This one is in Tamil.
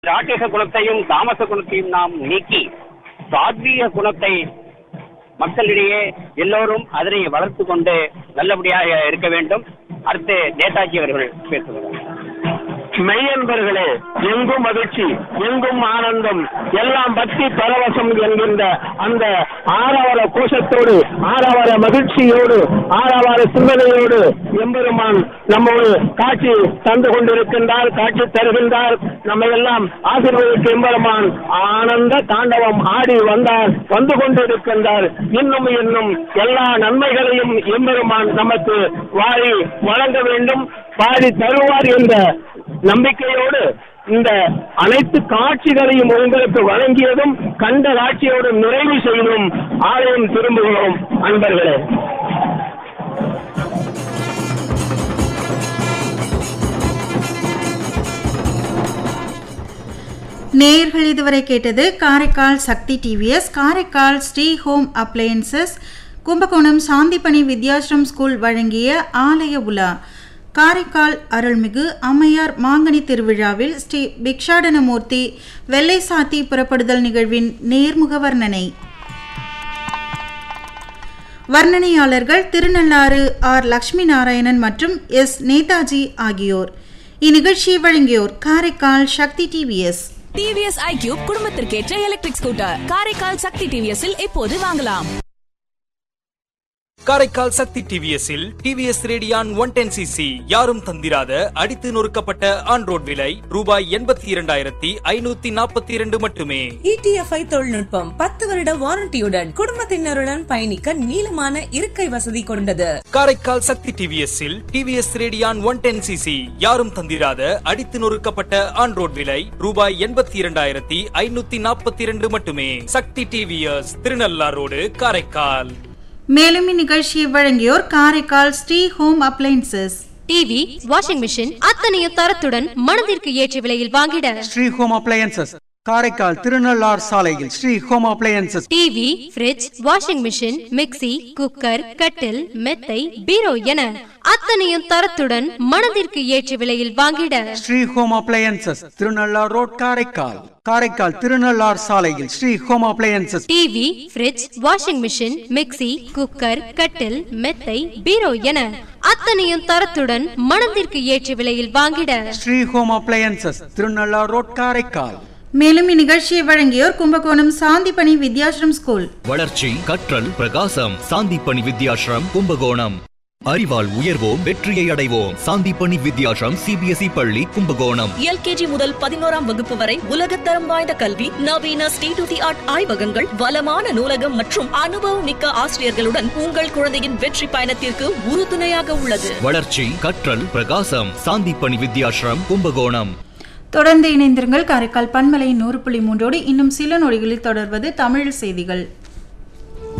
ராட்சச குணத்தையும் தாமச குணத்தையும் நாம் நீக்கி சாத்வீக குணத்தை மக்களிடையே எல்லோரும் அதனை வளர்த்து கொண்டு நல்லபடியாக இருக்க வேண்டும் அடுத்து நேதாஜி அவர்கள் பேசுகிறார் மெய்யன்பர்களே எங்கும் மகிழ்ச்சி எங்கும் ஆனந்தம் எல்லாம் பக்தி பரவசம் என்கின்ற அந்த ஆரவார கோஷத்தோடு ஆரவார மகிழ்ச்சியோடு ஆரவார சிந்தனையோடு எம்பெருமான் நம்மோடு காட்சி தந்து கொண்டிருக்கின்றார் காட்சி தருகின்றார் நம்ம எல்லாம் ஆசீர்வதிக்கு எம்பெருமான் ஆனந்த தாண்டவம் ஆடி வந்தார் வந்து கொண்டிருக்கின்றார் இன்னும் இன்னும் எல்லா நன்மைகளையும் எம்பெருமான் நமக்கு வாரி வழங்க வேண்டும் பாடி தருவார் என்ற நம்பிக்கையோடு இந்த அனைத்து காட்சிகளையும் உங்களுக்கு வழங்கியதும் கண்ட காட்சியோடு நிறைவு செய்தும் ஆலயம் திரும்புகிறோம் அன்பர்களே நேயர்கள் இதுவரை கேட்டது Karaikal Sakthi TVS Karaikal Sri home appliances Kumbakonam Sandipani Vidyashram school வழங்கிய ஆலய உலா காரைக்கால் அருள்மிகு அம்மையார் மாங்கனி திருவிழாவில் ஸ்ரீ பிக்ஷாடனமூர்த்தி வெள்ளை சாத்தி புறப்படுதல் நிகழ்வின் நேர்முக வர்ணனை வர்ணனையாளர்கள் திருநள்ளாறு ஆர் லக்ஷ்மி நாராயணன் மற்றும் எஸ் நேதாஜி ஆகியோர் இந்நிகழ்ச்சியை வழங்கியோர் Karaikal Sakthi TVS TVS iQube குடும்பத்திற்கேற்ற எலக்ட்ரிக் ஸ்கூட்டர் காரைக்கால் சக்தி டிவிஎஸ்ஸில் இப்போது வாங்கலாம் காரைக்கால் சக்தி டிவிஎஸ்ஸில் TVS Radeon one ten CC யாரும் தந்திராத அடித்து நொறுக்கப்பட்ட ஆன் ரோட் விலை ரூபாய் எண்பத்தி இரண்டாயிரத்தி ஐநூத்தி நாற்பத்தி இரண்டு மட்டுமே இடிஎஃப்ஐ தொழில்நுட்பம் பத்து வருட வாரண்டியுடன் குடும்பத்தினருடன் பயணிக்க நீளமான இருக்கை வசதி கொண்டது காரைக்கால் சக்தி டிவிஎஸ்ஸில் TVS Radeon one ten CC யாரும் தந்திராத அடித்து நொறுக்கப்பட்ட ஆன் ரோட் விலை ரூபாய் எண்பத்தி இரண்டாயிரத்தி ஐநூத்தி நாற்பத்தி இரண்டு மட்டுமே சக்தி டிவிஎஸ் திருநள்ளார் ரோடு காரைக்கால் மேலும் இந்நிகழ்ச்சியை வழங்கியோர் Karaikal Sri home appliances TV washing machine அத்தனையும் தரத்துடன் மனதிற்கு ஏற்ற விலையில் வாங்கிட ஸ்ரீ ஹோம் அப்ளையன்சஸ் காரைக்கால் திருநள்ளார் சாலையில் Sri home appliances TV fridge washing machine mixie cooker கட்டில் மெத்தை பீரோ என அத்தனையும் தரத்துடன் மனதிற்கு ஏற்ற விலையில் வாங்கிட Sri home appliances Thirunallar road Karaikal Karaikal Thirunallar சாலையில் Sri home appliances TV fridge washing machine mixie cooker கட்டில் மெத்தை பீரோ என அத்தனையும் தரத்துடன் மனதிற்கு ஏற்ற விலையில் வாங்கிட Sri home appliances Thirunallar road Karaikal மேலும் இந்நிகழ்ச்சியை வழங்கியோர் கும்பகோணம் சாந்திப்பணி வித்யாசிரம் ஸ்கூல் வளர்ச்சி கற்றல் பிரகாசம் சாந்திப்பணி வித்யாசிரம் கும்பகோணம் அறிவால் உயர்வோம் வெற்றியை அடைவோம் சாந்திப்பணி வித்யாசிரம் சிபிஎஸ்இ பள்ளி கும்பகோணம் எல்கேஜி முதல் பதினோராம் வகுப்பு வரை உலகத்தரம் வாய்ந்த கல்வி நவீன ஸ்டேட் தி ஆர்ட் ஆய்வகங்கள் வளமான நூலகம் மற்றும் அனுபவம் மிக்க ஆசிரியர்களுடன் உங்கள் குழந்தையின் வெற்றி பயணத்திற்கு உறுதுணையாக உள்ளது வளர்ச்சி கற்றல் பிரகாசம் சாந்திப்பணி வித்யாசிரம் கும்பகோணம் தொடர்ந்து இணைந்திருங்கள் காரைக்கால் பன்மலை நூறு புள்ளி மூன்றோடு இன்னும் சில நொடிகளில் தொடர்வது தமிழ் செய்திகள்